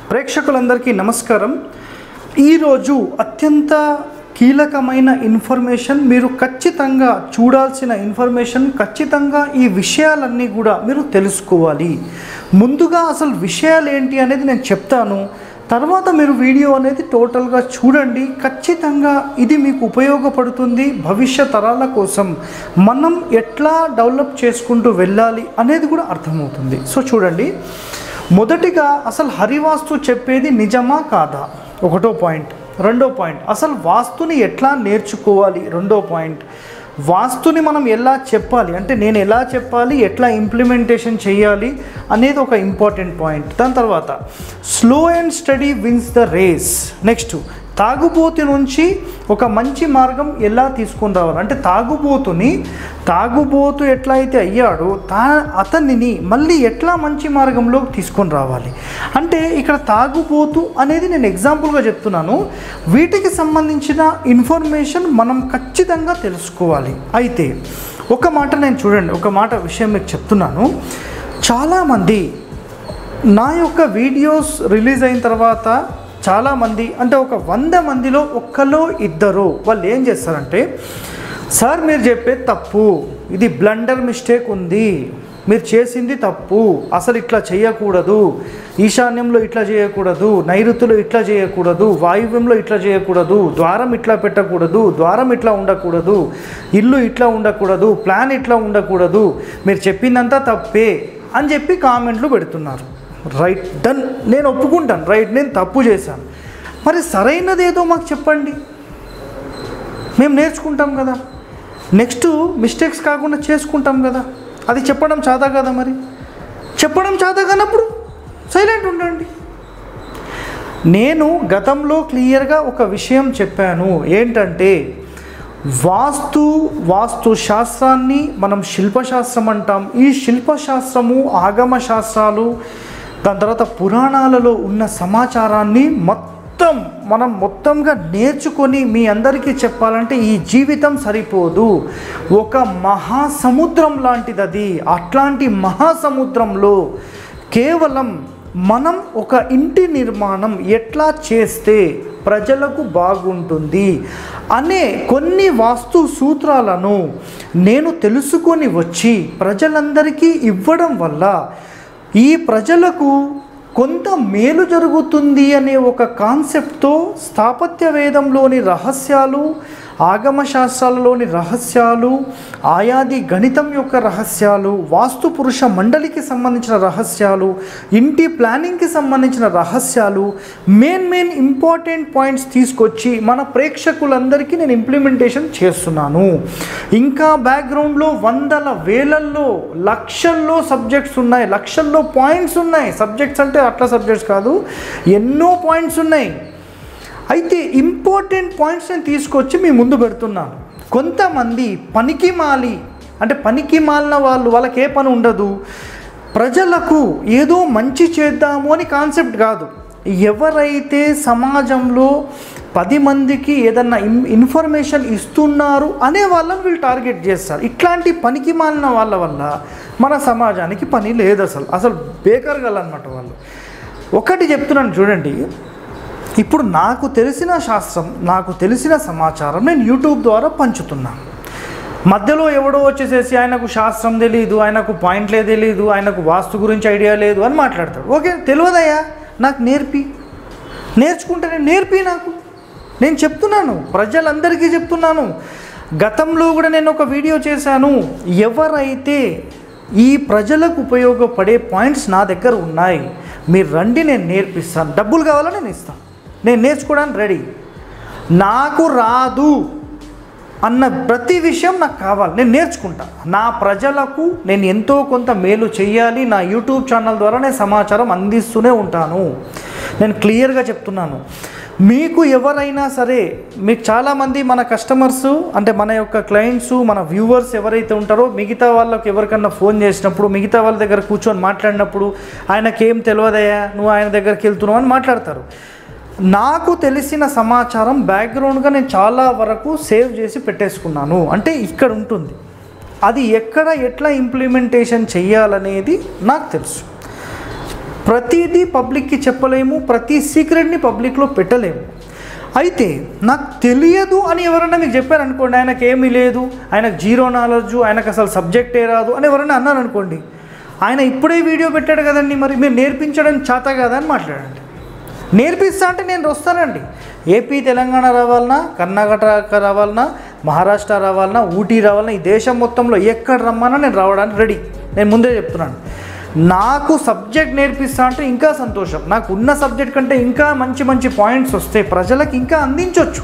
ప్రేక్షకులందరికీ నమస్కారం ఈరోజు అత్యంత కీలకమైన ఇన్ఫర్మేషన్ మీరు ఖచ్చితంగా చూడాల్సిన ఇన్ఫర్మేషన్ ఖచ్చితంగా ఈ విషయాలన్నీ కూడా మీరు తెలుసుకోవాలి ముందుగా అసలు విషయాలు ఏంటి అనేది నేను చెప్తాను తర్వాత మీరు వీడియో అనేది టోటల్గా చూడండి ఖచ్చితంగా ఇది మీకు ఉపయోగపడుతుంది భవిష్య తరాల కోసం మనం ఎట్లా డెవలప్ చేసుకుంటూ వెళ్ళాలి అనేది కూడా అర్థమవుతుంది సో చూడండి మొదటిగా అసలు హరివాస్తు చెప్పేది నిజమా కాదా ఒకటో పాయింట్ రెండో పాయింట్ అసలు వాస్తుని ఎట్లా నేర్చుకోవాలి రెండో పాయింట్ వాస్తుని మనం ఎలా చెప్పాలి అంటే నేను ఎలా చెప్పాలి ఎట్లా ఇంప్లిమెంటేషన్ చేయాలి అనేది ఒక ఇంపార్టెంట్ పాయింట్ దాని తర్వాత slow and steady wins the race next తాగుబోతు నుంచి ఒక మంచి మార్గం ఎలా తీసుకొని రావాలి అంటే తాగుబోతుని తాగుబోతు ఎట్లా అయితే అయ్యాడో తా అతనిని మళ్ళీ ఎట్లా మంచి మార్గంలోకి తీసుకొని రావాలి అంటే ఇక్కడ తాగుబోతు అనేది నేను ఎగ్జాంపుల్గా చెప్తున్నాను వీటికి సంబంధించిన ఇన్ఫర్మేషన్ మనం ఖచ్చితంగా తెలుసుకోవాలి అయితే ఒక మాట నేను చూడండి ఒక మాట విషయం మీకు చెప్తున్నాను చాలామంది నా యొక్క వీడియోస్ రిలీజ్ అయిన తర్వాత చాలామంది అంటే ఒక వంద మందిలో ఒక్కలో ఇద్దరు వాళ్ళు ఏం చేస్తారంటే సార్ మీరు చెప్పేది తప్పు ఇది బ్లండర్ మిస్టేక్ ఉంది మీరు చేసింది తప్పు అసలు ఇట్లా చేయకూడదు ఈశాన్యంలో ఇట్లా చేయకూడదు నైరుతిలో ఇట్లా చేయకూడదు వాయువ్యంలో ఇట్లా చేయకూడదు ద్వారం ఇట్లా పెట్టకూడదు ద్వారం ఇట్లా ఉండకూడదు ఇల్లు ఇట్లా ఉండకూడదు ప్లాన్ ఇట్లా ఉండకూడదు మీరు చెప్పిందంతా తప్పే అని చెప్పి కామెంట్లు పెడుతున్నారు రైట్ డన్ నేను ఒప్పుకుంటాను రైట్ నేను తప్పు చేశాను మరి సరైనది ఏదో మాకు చెప్పండి మేము నేర్చుకుంటాం కదా నెక్స్ట్ మిస్టేక్స్ కాకుండా చేసుకుంటాం కదా అది చెప్పడం చాదా కదా మరి చెప్పడం చాదా కానప్పుడు సైలెంట్ ఉండండి నేను గతంలో క్లియర్గా ఒక విషయం చెప్పాను ఏంటంటే వాస్తు వాస్తు శాస్త్రాన్ని మనం శిల్పశాస్త్రం అంటాం ఈ శిల్పశాస్త్రము ఆగమ శాస్త్రాలు దాని తర్వాత పురాణాలలో ఉన్న సమాచారాన్ని మొత్తం మనం మొత్తంగా నేర్చుకొని మీ అందరికీ చెప్పాలంటే ఈ జీవితం సరిపోదు ఒక మహాసముద్రం లాంటిది అది అట్లాంటి మహాసముద్రంలో కేవలం మనం ఒక ఇంటి నిర్మాణం ఎట్లా చేస్తే ప్రజలకు బాగుంటుంది అనే కొన్ని వాస్తు సూత్రాలను నేను తెలుసుకొని వచ్చి ప్రజలందరికీ ఇవ్వడం వల్ల ఈ ప్రజలకు కొంత మేలు జరుగుతుంది అనే ఒక కాన్సెప్ట్తో స్థాపత్య వేదంలోని రహస్యాలు ఆగమ శాస్త్రాలలోని రహస్యాలు ఆయాది గణితం యొక్క రహస్యాలు వాస్తు పురుష మండలికి సంబంధించిన రహస్యాలు ఇంటి ప్లానింగ్కి సంబంధించిన రహస్యాలు మెయిన్ మెయిన్ ఇంపార్టెంట్ పాయింట్స్ తీసుకొచ్చి మన ప్రేక్షకులందరికీ నేను ఇంప్లిమెంటేషన్ చేస్తున్నాను ఇంకా బ్యాక్గ్రౌండ్లో వందల వేలల్లో లక్షల్లో సబ్జెక్ట్స్ ఉన్నాయి లక్షల్లో పాయింట్స్ ఉన్నాయి సబ్జెక్ట్స్ అంటే అట్లా సబ్జెక్ట్స్ కాదు ఎన్నో పాయింట్స్ ఉన్నాయి అయితే ఇంపార్టెంట్ పాయింట్స్ నేను తీసుకొచ్చి మీ ముందు పెడుతున్నాను కొంతమంది పనికి మాలి అంటే పనికి మాలిన వాళ్ళు వాళ్ళకి ఏ పని ఉండదు ప్రజలకు ఏదో మంచి చేద్దాము అని కాన్సెప్ట్ కాదు ఎవరైతే సమాజంలో పది మందికి ఏదన్నా ఇన్ ఇన్ఫర్మేషన్ ఇస్తున్నారు అనే వాళ్ళని వీళ్ళు టార్గెట్ చేస్తారు ఇట్లాంటి పనికి మాలిన వాళ్ళ వల్ల మన సమాజానికి పని లేదు అసలు అసలు బేకర్ అనమాట వాళ్ళు ఒకటి చెప్తున్నాను చూడండి ఇప్పుడు నాకు తెలిసిన శాస్త్రం నాకు తెలిసిన సమాచారం నేను యూట్యూబ్ ద్వారా పంచుతున్నాను మధ్యలో ఎవడో వచ్చేసేసి ఆయనకు శాస్త్రం తెలియదు ఆయనకు పాయింట్లే తెలియదు ఆయనకు వాస్తు గురించి ఐడియా లేదు అని మాట్లాడతాడు ఓకే తెలియదయ్యా నాకు నేర్పి నేర్చుకుంటే నేను నేర్పి నాకు నేను చెప్తున్నాను ప్రజలందరికీ చెప్తున్నాను గతంలో కూడా నేను ఒక వీడియో చేశాను ఎవరైతే ఈ ప్రజలకు ఉపయోగపడే పాయింట్స్ నా దగ్గర ఉన్నాయి మీరు రండి నేను నేర్పిస్తాను డబ్బులు కావాలా నేను ఇస్తాను నేను నేర్చుకోవడానికి రెడీ నాకు రాదు అన్న ప్రతి విషయం నాకు కావాలి నేను నేర్చుకుంటా నా ప్రజలకు నేను ఎంతో కొంత మేలు చేయాలి నా యూట్యూబ్ ఛానల్ ద్వారా నేను సమాచారం అందిస్తూనే ఉంటాను నేను క్లియర్గా చెప్తున్నాను మీకు ఎవరైనా సరే మీకు చాలామంది మన కస్టమర్స్ అంటే మన యొక్క క్లయింట్స్ మన వ్యూవర్స్ ఎవరైతే ఉంటారో మిగతా వాళ్ళకి ఎవరికన్నా ఫోన్ చేసినప్పుడు మిగతా వాళ్ళ దగ్గర కూర్చొని మాట్లాడినప్పుడు ఆయనకేం తెలియదయ్యా నువ్వు ఆయన దగ్గరికి వెళ్తున్నావు అని మాట్లాడతారు నాకు తెలిసిన సమాచారం బ్యాక్గ్రౌండ్గా నేను చాలా వరకు సేవ్ చేసి పెట్టేసుకున్నాను అంటే ఇక్కడ ఉంటుంది అది ఎక్కడ ఎట్లా ఇంప్లిమెంటేషన్ చేయాలనేది నాకు తెలుసు ప్రతిదీ పబ్లిక్కి చెప్పలేము ప్రతి సీక్రెట్ని పబ్లిక్లో పెట్టలేము అయితే నాకు తెలియదు అని ఎవరైనా మీకు చెప్పారనుకోండి ఆయనకు ఏమీ లేదు ఆయనకు జీరో నాలెడ్జ్ ఆయనకు అసలు సబ్జెక్టే రాదు అని ఎవరైనా అన్నారనుకోండి ఆయన ఇప్పుడే వీడియో పెట్టాడు కదండి మరి మీరు నేర్పించడం చేత కదా అని మాట్లాడండి నేర్పిస్తా అంటే నేను వస్తానండి ఏపీ తెలంగాణ రావాలన్నా కర్ణాటక రావాలన్నా మహారాష్ట్ర రావాలన్నా ఊటీ రావాలన్నా ఈ దేశం మొత్తంలో ఎక్కడ రమ్మన్నా నేను రావడానికి రెడీ నేను ముందే చెప్తున్నాను నాకు సబ్జెక్ట్ నేర్పిస్తా అంటే ఇంకా సంతోషం నాకు ఉన్న సబ్జెక్ట్ కంటే ఇంకా మంచి మంచి పాయింట్స్ వస్తాయి ప్రజలకు ఇంకా అందించవచ్చు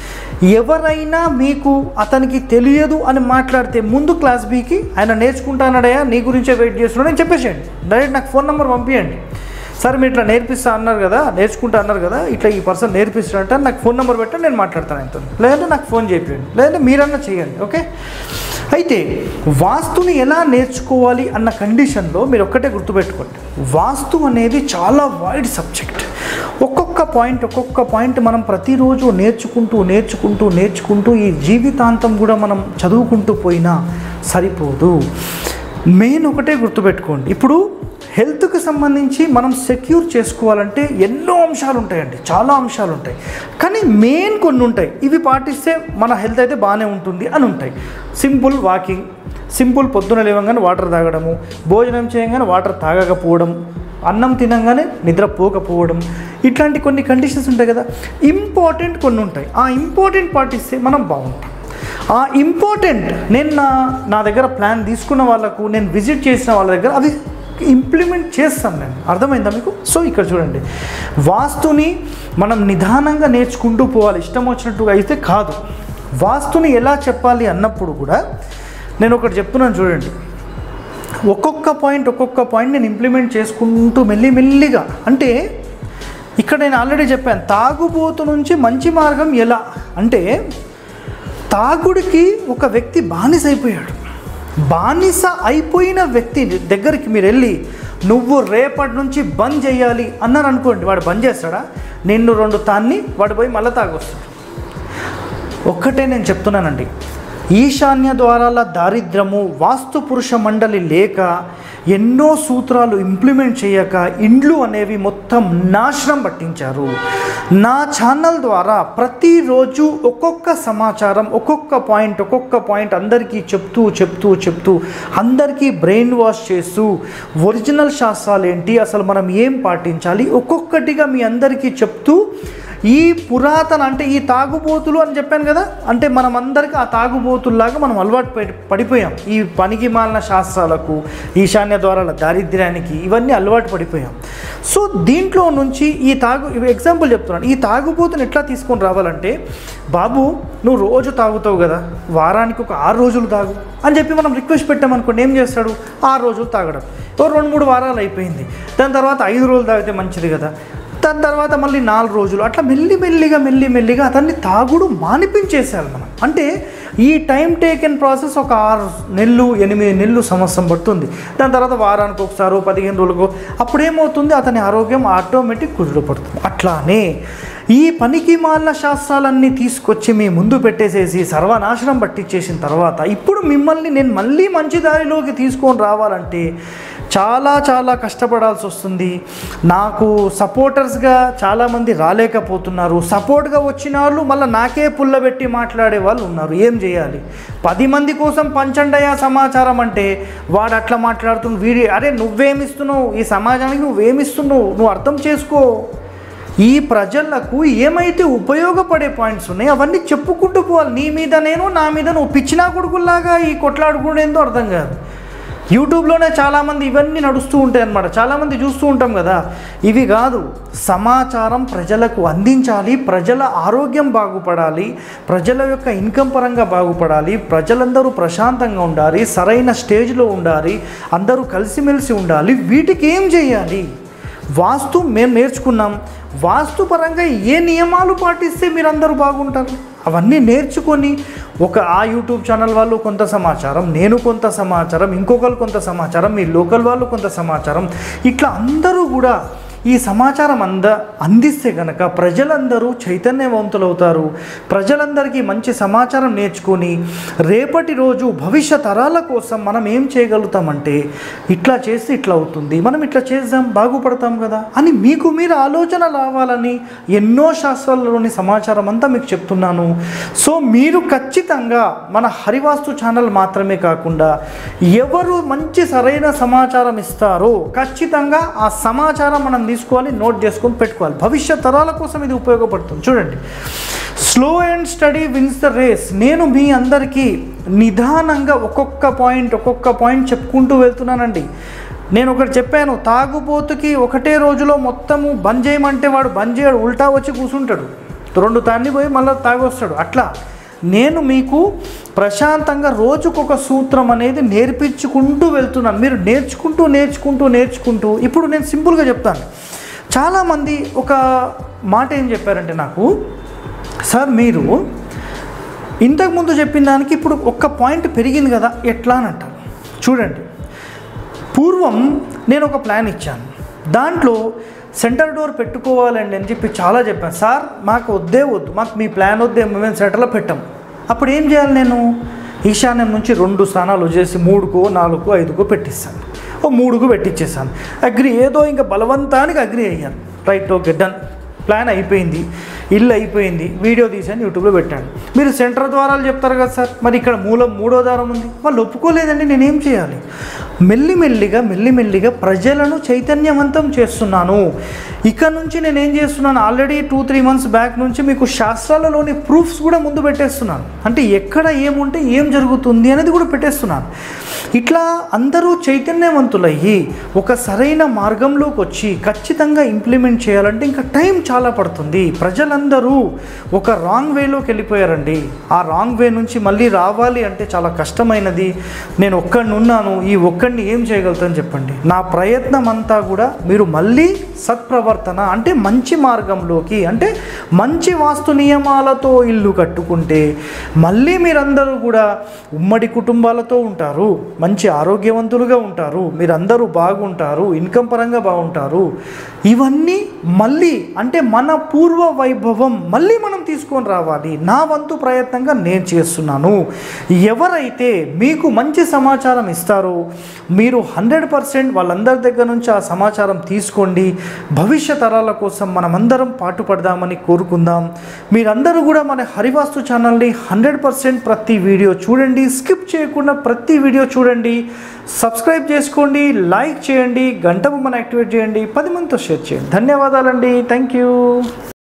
ఎవరైనా మీకు అతనికి తెలియదు అని మాట్లాడితే ముందు క్లాస్ బీకి ఆయన నేర్చుకుంటానడయా నీ గురించే వెయిట్ చేస్తున్నాడు అని చెప్పేసేయండి డైరెక్ట్ నాకు ఫోన్ నెంబర్ పంపించండి సార్ మీరు ఇట్లా నేర్పిస్తా అన్నారు కదా నేర్చుకుంటా అన్నారు కదా ఇట్లా ఈ పర్సన్ నేర్పిస్తాడంటే నాకు ఫోన్ నెంబర్ పెట్టండి నేను మాట్లాడతాను ఆయనతో లేదంటే నాకు ఫోన్ చేయండి లేదంటే మీరన్నా చేయండి ఓకే అయితే వాస్తుని ఎలా నేర్చుకోవాలి అన్న కండిషన్లో మీరు ఒక్కటే గుర్తుపెట్టుకోండి వాస్తు అనేది చాలా వైడ్ సబ్జెక్ట్ ఒక్కొక్క పాయింట్ ఒక్కొక్క పాయింట్ మనం ప్రతిరోజు నేర్చుకుంటూ నేర్చుకుంటూ నేర్చుకుంటూ ఈ జీవితాంతం కూడా మనం చదువుకుంటూ పోయినా సరిపోదు మెయిన్ ఒకటే గుర్తుపెట్టుకోండి ఇప్పుడు హెల్త్కి సంబంధించి మనం సెక్యూర్ చేసుకోవాలంటే ఎన్నో అంశాలు ఉంటాయండి చాలా అంశాలు ఉంటాయి కానీ మెయిన్ కొన్ని ఉంటాయి ఇవి పాటిస్తే మన హెల్త్ అయితే బాగానే ఉంటుంది అని ఉంటాయి సింపుల్ వాకింగ్ సింపుల్ పొద్దున లేవగానే వాటర్ తాగడము భోజనం చేయగానే వాటర్ తాగకపోవడం అన్నం తినగానే నిద్రపోకపోవడం ఇట్లాంటి కొన్ని కండిషన్స్ ఉంటాయి కదా ఇంపార్టెంట్ కొన్ని ఉంటాయి ఆ ఇంపార్టెంట్ పాటిస్తే మనం బాగుంటాం ఆ ఇంపార్టెంట్ నేను నా నా దగ్గర ప్లాన్ తీసుకున్న వాళ్ళకు నేను విజిట్ చేసిన వాళ్ళ దగ్గర అవి ఇంప్లిమెంట్ చేస్తాను నేను అర్థమైందా మీకు సో ఇక్కడ చూడండి వాస్తుని మనం నిదానంగా నేర్చుకుంటూ పోవాలి ఇష్టం వచ్చినట్టుగా అయితే కాదు వాస్తుని ఎలా చెప్పాలి అన్నప్పుడు కూడా నేను ఒకటి చెప్తున్నాను చూడండి ఒక్కొక్క పాయింట్ ఒక్కొక్క పాయింట్ నేను ఇంప్లిమెంట్ చేసుకుంటూ మెల్లి మెల్లిగా అంటే ఇక్కడ నేను ఆల్రెడీ చెప్పాను తాగుబోతు నుంచి మంచి మార్గం ఎలా అంటే తాగుడికి ఒక వ్యక్తి బానిస అయిపోయాడు బానిస అయిపోయిన వ్యక్తి దగ్గరికి మీరు వెళ్ళి నువ్వు రేపటి నుంచి బంద్ చేయాలి అన్నారు అనుకోండి వాడు బంద్ చేస్తాడా నిన్ను రెండు తాన్ని వాడు పోయి మళ్ళీ తాగొస్తాడు ఒక్కటే నేను చెప్తున్నానండి ఈశాన్య ద్వారాల దారిద్రము వాస్తు పురుష మండలి లేక ఎన్నో సూత్రాలు ఇంప్లిమెంట్ చేయక ఇండ్లు అనేవి మొత్తం నాశనం పట్టించారు నా ఛానల్ ద్వారా ప్రతిరోజు ఒక్కొక్క సమాచారం ఒక్కొక్క పాయింట్ ఒక్కొక్క పాయింట్ అందరికీ చెప్తూ చెప్తూ చెప్తూ అందరికీ బ్రెయిన్ వాష్ చేస్తూ ఒరిజినల్ శాస్త్రాలు ఏంటి అసలు మనం ఏం పాటించాలి ఒక్కొక్కటిగా మీ అందరికీ చెప్తూ ఈ పురాతన అంటే ఈ తాగుబోతులు అని చెప్పాను కదా అంటే మనం అందరికీ ఆ తాగుబోతుల్లాగా మనం అలవాటు పడి- పడిపోయాం ఈ పనికి మాలిన శాస్త్రాలకు ఈశాన్య ద్వారాల దారిద్ర్యానికి ఇవన్నీ అలవాటు పడిపోయాం సో దీంట్లో నుంచి ఈ తాగు ఇవి ఎగ్జాంపుల్ చెప్తున్నాను ఈ తాగుబోతుని ఎట్లా తీసుకొని రావాలంటే బాబు నువ్వు రోజు తాగుతావు కదా వారానికి ఒక ఆరు రోజులు తాగు అని చెప్పి మనం రిక్వెస్ట్ పెట్టామనుకోండి ఏం చేస్తాడు ఆరు రోజులు తాగడం ఓ రెండు మూడు వారాలు అయిపోయింది దాని తర్వాత ఐదు రోజులు తాగితే మంచిది కదా దాని తర్వాత మళ్ళీ నాలుగు రోజులు అట్లా మెల్లి మెల్లిగా మెల్లి మెల్లిగా అతన్ని తాగుడు మానిపించేసేయాలి మనం అంటే ఈ టైం టేకెన్ ప్రాసెస్ ఒక ఆరు నెలలు ఎనిమిది నెలలు సంవత్సరం పడుతుంది దాని తర్వాత వారానికి ఒకసారి పదిహేను రోజులకు అప్పుడేమవుతుంది అతని ఆరోగ్యం ఆటోమేటిక్ కుదురు పడుతుంది అట్లానే ఈ పనికి మాలిన శాస్త్రాలన్నీ తీసుకొచ్చి మీ ముందు పెట్టేసేసి సర్వనాశనం పట్టించేసిన తర్వాత ఇప్పుడు మిమ్మల్ని నేను మళ్ళీ మంచి దారిలోకి తీసుకొని రావాలంటే చాలా చాలా కష్టపడాల్సి వస్తుంది నాకు సపోర్టర్స్గా చాలామంది రాలేకపోతున్నారు సపోర్ట్గా వచ్చిన వాళ్ళు మళ్ళీ నాకే పుల్లబెట్టి మాట్లాడే వాళ్ళు ఉన్నారు ఏం చేయాలి పది మంది కోసం పంచండయా సమాచారం అంటే వాడు అట్లా మాట్లాడుతున్న వీడి అరే నువ్వేమిస్తున్నావు ఈ సమాజానికి నువ్వేమిస్తున్నావు నువ్వు అర్థం చేసుకో ఈ ప్రజలకు ఏమైతే ఉపయోగపడే పాయింట్స్ ఉన్నాయో అవన్నీ చెప్పుకుంటూ పోవాలి నీ మీద నేను నా మీద నువ్వు పిచ్చినా కొడుకుల్లాగా ఈ కొట్లాడుకునేందో అర్థం కాదు యూట్యూబ్లోనే చాలామంది ఇవన్నీ నడుస్తూ ఉంటాయి అన్నమాట చాలామంది చూస్తూ ఉంటాం కదా ఇవి కాదు సమాచారం ప్రజలకు అందించాలి ప్రజల ఆరోగ్యం బాగుపడాలి ప్రజల యొక్క ఇన్కమ్ పరంగా బాగుపడాలి ప్రజలందరూ ప్రశాంతంగా ఉండాలి సరైన స్టేజ్లో ఉండాలి అందరూ కలిసిమెలిసి ఉండాలి వీటికి ఏం చేయాలి వాస్తు మేము నేర్చుకున్నాం వాస్తు పరంగా ఏ నియమాలు పాటిస్తే మీరందరూ బాగుంటారు అవన్నీ నేర్చుకొని ఒక ఆ యూట్యూబ్ ఛానల్ వాళ్ళు కొంత సమాచారం నేను కొంత సమాచారం ఇంకొకరు కొంత సమాచారం మీ లోకల్ వాళ్ళు కొంత సమాచారం ఇట్లా అందరూ కూడా ఈ సమాచారం అంద అందిస్తే గనక ప్రజలందరూ చైతన్యవంతులవుతారు ప్రజలందరికీ మంచి సమాచారం నేర్చుకొని రేపటి రోజు భవిష్య తరాల కోసం మనం ఏం చేయగలుగుతామంటే ఇట్లా చేస్తే ఇట్లా అవుతుంది మనం ఇట్లా చేద్దాం బాగుపడతాం కదా అని మీకు మీరు ఆలోచన రావాలని ఎన్నో శాస్త్రాలలోని సమాచారం అంతా మీకు చెప్తున్నాను సో మీరు ఖచ్చితంగా మన హరివాస్తు ఛానల్ మాత్రమే కాకుండా ఎవరు మంచి సరైన సమాచారం ఇస్తారో ఖచ్చితంగా ఆ సమాచారం మనం తీసుకోవాలి నోట్ చేసుకొని పెట్టుకోవాలి భవిష్యత్ తరాల కోసం ఇది ఉపయోగపడుతుంది చూడండి slow and steady wins the race నేను మీ అందరికీ నిదానంగా ఒక్కొక్క పాయింట్ ఒక్కొక్క పాయింట్ చెప్పుకుంటూ వెళ్తున్నానండి నేను ఒకటి చెప్పాను తాగుబోతుకి ఒకటే రోజులో మొత్తము బంద్ చేయమంటే వాడు బంద్ చేయడు ఉల్టా వచ్చి కూర్చుంటాడు రెండు తాన్ని పోయి మళ్ళీ తాగొస్తాడు అట్లా నేను మీకు ప్రశాంతంగా రోజుకొక సూత్రం అనేది నేర్పించుకుంటూ వెళ్తున్నాను మీరు నేర్చుకుంటూ నేర్చుకుంటూ నేర్చుకుంటూ ఇప్పుడు నేను సింపుల్గా చెప్తాను చాలామంది ఒక మాట ఏం చెప్పారంటే నాకు సార్ మీరు ఇంతకుముందు చెప్పిన దానికి ఇప్పుడు ఒక్క పాయింట్ పెరిగింది కదా ఎట్లా అని అంటారు చూడండి పూర్వం నేను ఒక ప్లాన్ ఇచ్చాను దాంట్లో సెంటర్ డోర్ పెట్టుకోవాలండి అని చెప్పి చాలా చెప్పాను సార్ మాకు వద్దే వద్దు మాకు మీ ప్లాన్ వద్దే మేము సెంటర్లో పెట్టాం అప్పుడు ఏం చేయాలి నేను ఈశాన్యం నుంచి రెండు స్థానాలు వచ్చేసి మూడుకో నాలుగుకో ఐదుకో పెట్టిస్తాను ఓ మూడుకు పెట్టించేసాను అగ్రి ఏదో ఇంకా బలవంతానికి అగ్రి అయ్యాను రైట్ ఓకే డన్ ప్లాన్ అయిపోయింది ఇల్లు అయిపోయింది వీడియో తీసాను యూట్యూబ్లో పెట్టాను మీరు సెంటర్ ద్వారాలు చెప్తారు కదా సార్ మరి ఇక్కడ మూలం మూడో దారం ఉంది వాళ్ళు ఒప్పుకోలేదండి నేనేం చేయాలి మెల్లిమెల్లిగా మెల్లిమెల్లిగా ప్రజలను చైతన్యవంతం చేస్తున్నాను ఇక నుంచి నేను ఏం చేస్తున్నాను already two three months back నుంచి మీకు శాస్త్రాలలోని ప్రూఫ్స్ కూడా ముందు పెట్టేస్తున్నాను అంటే ఎక్కడ ఏముంటే ఏం జరుగుతుంది అనేది కూడా పెట్టేస్తున్నాను ఇట్లా అందరూ చైతన్యవంతులయ్యి ఒక సరైన మార్గంలోకి వచ్చి ఖచ్చితంగా ఇంప్లిమెంట్ చేయాలంటే ఇంకా టైం చాలా పడుతుంది ప్రజలందరూ ఒక రాంగ్ వేలోకి వెళ్ళిపోయారండి ఆ రాంగ్ వే నుంచి మళ్ళీ రావాలి అంటే చాలా కష్టమైనది నేను ఒక్కడిని ఉన్నాను ఈ ఒక్కడిని ఏం చేయగలుగుతాను చెప్పండి నా ప్రయత్నం అంతా కూడా మీరు మళ్ళీ సత్ప్రవర్తన అంటే మంచి మార్గంలోకి అంటే మంచి వాస్తు నియమాలతో ఇల్లు కట్టుకుంటే మళ్ళీ మీరందరూ కూడా ఉమ్మడి కుటుంబాలతో ఉంటారు మంచి ఆరోగ్యవంతులుగా ఉంటారు మీరందరూ బాగుంటారు ఇన్కమ్ పరంగా బాగుంటారు ఇవన్నీ మళ్ళీ అంటే మన పూర్వ వైభవం మళ్ళీ మనం తీసుకొని రావాలి నా వంతు ప్రయత్నంగా నేను చేస్తున్నాను ఎవరైతే మీకు మంచి సమాచారం ఇస్తారో మీరు హండ్రెడ్ పర్సెంట్ వాళ్ళందరి దగ్గర నుంచి ఆ సమాచారం తీసుకోండి భవిష్య తరాల కోసం మనమందరం పాటుపడదామని కోరుకుందాం మీరందరూ కూడా మన హరివాస్తు ఛానల్ని హండ్రెడ్ పర్సెంట్ ప్రతి వీడియో చూడండి స్కిప్ చేయకుండా ప్రతి వీడియో చూడండి సబ్స్క్రైబ్ చేసుకోండి లైక్ చేయండి గంట బొమ్మను యాక్టివేట్ చేయండి పది మందితో షేర్ చేయండి ధన్యవాదాలండి థ్యాంక్ యూ